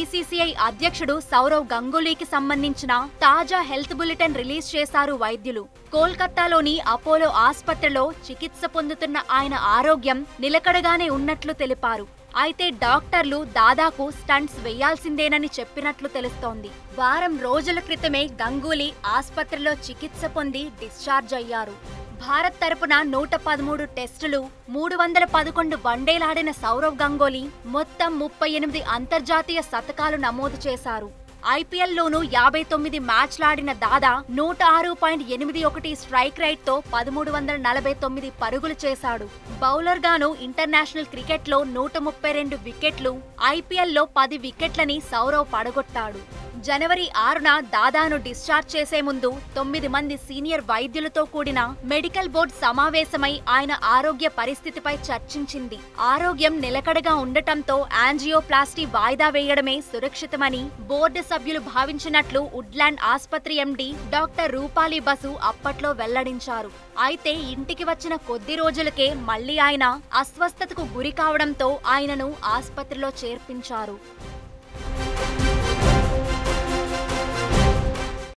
BCCI అధ్యక్షుడు సౌరవ్ గంగూలీకి సంబంధించిన తాజా హెల్త్ బులెటిన్ రిలీజ్ చేశారు వైద్యులు కోల్కతాలోని అపోలో ఆసుపత్రిలో చికిత్స పొందుతున్న ఆయన ఆరోగ్యం నిలకడగానే ఉన్నట్లు తెలిపారు అయితే డాక్టర్లు దాదాపు స్టంట్స్ వేయాల్సిందేనని చెప్పినట్లు తెలుస్తోంది వారం రోజుల క్రితమే గంగూలీ ఆసుపత్రిలో చికిత్స పొంది డిశ్చార్జ్ అయ్యారు భారత్ తరపున నూట పదమూడు టెస్టులు మూడు వందల పదకొండు వన్డేలాడిన సౌరవ్ గంగోలీ మొత్తం ముప్పై ఎనిమిది అంతర్జాతీయ శతకాలు నమోదు చేశారు ఐపీఎల్లోనూ యాభై తొమ్మిది మ్యాచ్లాడిన దాదా నూట ఆరు పాయింట్ ఎనిమిది ఒకటి స్ట్రైక్ రేట్తో పదమూడు వందల నలభై తొమ్మిది పరుగులు చేశాడు బౌలర్గాను ఇంటర్నేషనల్ క్రికెట్లో నూట ముప్పై రెండు వికెట్లు ఐపీఎల్లో పది వికెట్లని సౌరవ్ పడగొట్టాడు జనవరి ఆరున దాదాను డిశ్చార్జ్ చేసే ముందు తొమ్మిది మంది సీనియర్ వైద్యులతో కూడిన మెడికల్ బోర్డు సమావేశమై ఆయన ఆరోగ్య పరిస్థితిపై చర్చించింది ఆరోగ్యం నిలకడగా ఉండటంతో యాంజియోప్లాస్టీ వాయిదా వేయడమే సురక్షితమని బోర్డు సభ్యులు భావించినట్లు వుడ్లాండ్ ఆసుపత్రి ఎండీ డాక్టర్ రూపాలి బసు అప్పట్లో వెల్లడించారు అయితే ఇంటికి వచ్చిన కొద్ది రోజులకే మళ్లీ ఆయన అస్వస్థతకు గురి కావడంతో ఆయనను ఆసుపత్రిలో చేర్పించారు